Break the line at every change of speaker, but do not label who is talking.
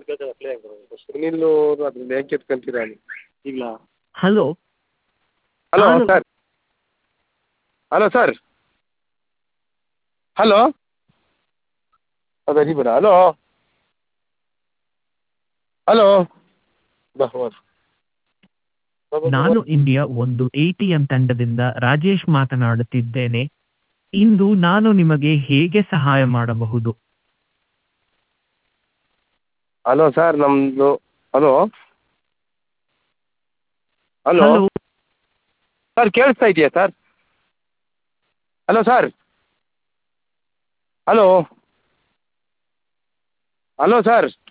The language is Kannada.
ಸುನಿಲು ಅದ್ರಲ್ಲಿ ಯಾಕೆ ಎತ್ಕೊಂತೀರ ಇಲ್ಲ
hello
hello
hello.
Sir hello sir hello ಅದು ಅರಿಬೇಡ ಹಲೋ ಹಲೋ ಬಾ ಹೋಗೋಣ. ಬಾ, ಬಾ, ಬಾ,
ನಾನು ಇಂಡಿಯಾ ಒಂದು ಎಟಿಎಂ ತಂಡದಿಂದ ರಾಜೇಶ್ ಮಾತನಾಡುತ್ತಿದ್ದೇನೆ ಇಂದು ನಾನು ನಿಮಗೆ ಹೇಗೆ ಸಹಾಯ ಮಾಡಬಹುದು
ಹಲೋ ಸರ್ ನಮ್ಮದು ಹಲೋ ಹಲೋ
ಹಲೋ
ಸರ್ ಕೇಳಿಸ್ತಾ ಇದೆಯಾ sir hello sir hello hello sir